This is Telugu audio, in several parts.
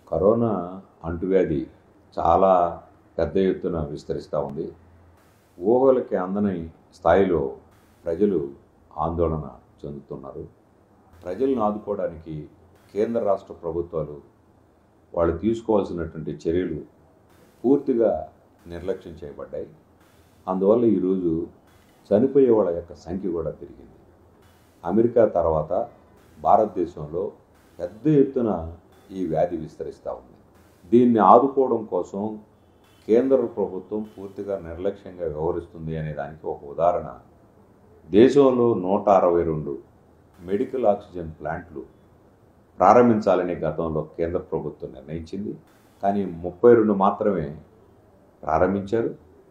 కరోనా అంటువ్యాధి చాలా పెద్ద ఎత్తున విస్తరిస్తూ ఉంది ఊహలకి అందని స్థాయిలో ప్రజలు ఆందోళన చెందుతున్నారు ప్రజలను ఆదుకోవడానికి కేంద్ర రాష్ట్ర ప్రభుత్వాలు వాళ్ళు తీసుకోవాల్సినటువంటి చర్యలు పూర్తిగా నిర్లక్ష్యం చేయబడ్డాయి అందువల్ల ఈరోజు చనిపోయే వాళ్ళ యొక్క సంఖ్య కూడా పెరిగింది అమెరికా తర్వాత భారతదేశంలో పెద్ద ఎత్తున ఈ వ్యాధి విస్తరిస్తూ ఉంది దీన్ని ఆదుకోవడం కోసం కేంద్ర ప్రభుత్వం పూర్తిగా నిర్లక్ష్యంగా వ్యవహరిస్తుంది అనే దానికి ఒక ఉదాహరణ దేశంలో నూట అరవై రెండు మెడికల్ ఆక్సిజన్ ప్లాంట్లు ప్రారంభించాలని గతంలో కేంద్ర ప్రభుత్వం నిర్ణయించింది కానీ ముప్పై రెండు మాత్రమే ప్రారంభించారు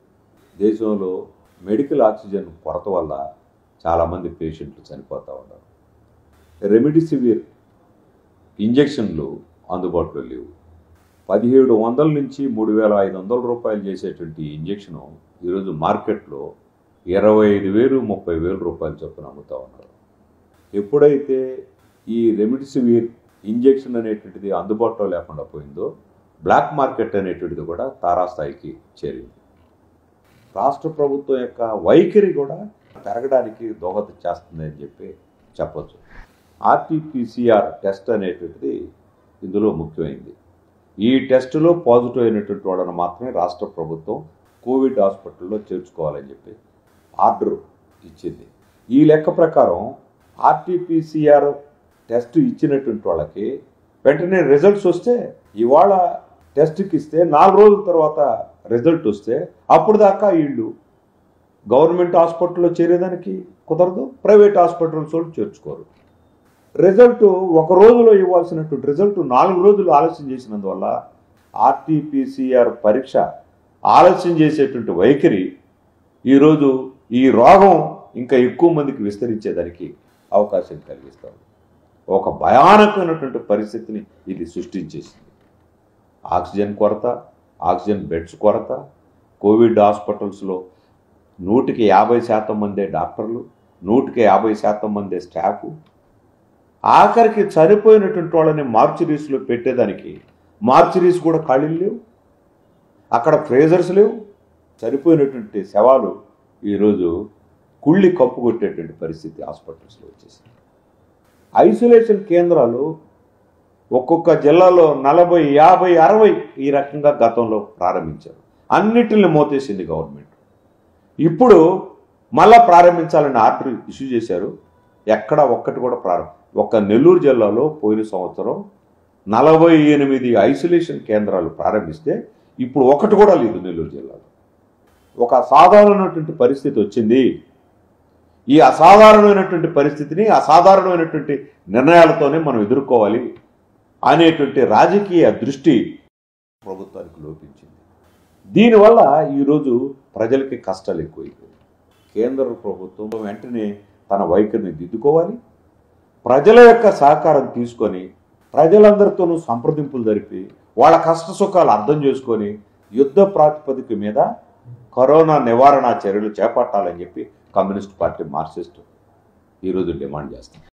దేశంలో మెడికల్ ఆక్సిజన్ కొరత వల్ల చాలామంది పేషెంట్లు చనిపోతూ ఉన్నారు రెమిడిసివిర్ ఇంజెక్షన్లు అందుబాటులో లేవు పదిహేడు వందల నుంచి మూడు వేల ఐదు వందల రూపాయలు చేసేటువంటి ఇంజెక్షను ఈరోజు మార్కెట్లో ఇరవై ఐదు వేలు ముప్పై వేల రూపాయలు చొప్పున అమ్ముతూ ఉన్నారు ఎప్పుడైతే ఈ రెమిడిసివిర్ ఇంజెక్షన్ అనేటువంటిది అందుబాటులో లేకుండా పోయిందో బ్లాక్ మార్కెట్ అనేటువంటిది కూడా తారాస్థాయికి చేరింది రాష్ట్ర ప్రభుత్వం యొక్క వైఖరి కూడా పెరగడానికి దోహదం చేస్తుంది అని చెప్పి చెప్పచ్చు ఆర్టీపీసీఆర్ టెస్ట్ అనేటువంటిది ఇందులో ముఖ్యమైంది ఈ టెస్టులో పాజిటివ్ అయినటువంటి వాళ్ళని మాత్రమే రాష్ట్ర ప్రభుత్వం కోవిడ్ హాస్పిటల్లో చేర్చుకోవాలని చెప్పి ఆర్డర్ ఇచ్చింది ఈ లెక్క ప్రకారం ఆర్టీపీసీఆర్ టెస్ట్ ఇచ్చినటువంటి వాళ్ళకి వెంటనే రిజల్ట్స్ వస్తే ఇవాళ టెస్ట్కి ఇస్తే నాలుగు రోజుల తర్వాత రిజల్ట్ వస్తే అప్పుడు దాకా వీళ్ళు గవర్నమెంట్ హాస్పిటల్లో చేరేదానికి కుదరదు ప్రైవేట్ హాస్పిటల్స్ వాళ్ళు చేర్చుకోరు రిజల్ట్ ఒక రోజులో ఇవ్వాల్సినటువంటి రిజల్ట్ నాలుగు రోజులు ఆలస్యం చేసినందువల్ల ఆర్టీపీసీఆర్ పరీక్ష ఆలస్యం చేసేటువంటి వైఖరి ఈరోజు ఈ రోగం ఇంకా ఎక్కువ మందికి విస్తరించేదానికి అవకాశం కలిగిస్తాం ఒక భయానకమైనటువంటి పరిస్థితిని ఇది సృష్టించేసింది ఆక్సిజన్ కొరత ఆక్సిజన్ బెడ్స్ కొరత కోవిడ్ హాస్పిటల్స్లో నూటికి యాభై శాతం మందే డాక్టర్లు నూటికి యాభై శాతం మందే స్టాఫ్ ఆఖరికి చనిపోయినటువంటి వాళ్ళని మార్చురీస్లో పెట్టేదానికి మార్చురీస్ కూడా ఖాళీలు లేవు అక్కడ ఫ్రేజర్స్ లేవు చనిపోయినటువంటి శవాలు ఈరోజు కుళ్ళి కప్పు కొట్టేటువంటి పరిస్థితి హాస్పిటల్స్లో వచ్చేసింది ఐసోలేషన్ కేంద్రాలు ఒక్కొక్క జిల్లాలో నలభై యాభై అరవై ఈ రకంగా గతంలో ప్రారంభించారు అన్నిటిని మోతేసింది గవర్నమెంట్ ఇప్పుడు మళ్ళా ప్రారంభించాలని ఆర్డర్ ఇష్యూ చేశారు ఎక్కడ ఒక్కటి కూడా ప్రారంభం ఒక్క నెల్లూరు జిల్లాలో పోయిన సంవత్సరం నలభై ఎనిమిది ఐసోలేషన్ కేంద్రాలు ప్రారంభిస్తే ఇప్పుడు ఒకటి కూడా లేదు నెల్లూరు జిల్లాలో ఒక అసాధారణమైనటువంటి పరిస్థితి వచ్చింది ఈ అసాధారణమైనటువంటి పరిస్థితిని అసాధారణమైనటువంటి నిర్ణయాలతోనే మనం ఎదుర్కోవాలి అనేటువంటి రాజకీయ దృష్టి ప్రభుత్వానికి లోపించింది దీనివల్ల ఈరోజు ప్రజలకి కష్టాలు ఎక్కువైపోయాయి కేంద్ర ప్రభుత్వం వెంటనే తన వైఖరిని దిద్దుకోవాలి ప్రజల యొక్క సహకారం తీసుకొని ప్రజలందరితోనూ సంప్రదింపులు జరిపి వాళ్ళ కష్ట సుఖాలు అర్థం చేసుకొని యుద్ధ ప్రాతిపదిక మీద కరోనా నివారణ చర్యలు చేపట్టాలని చెప్పి కమ్యూనిస్ట్ పార్టీ మార్క్సిస్ట్ ఈరోజు డిమాండ్ చేస్తుంది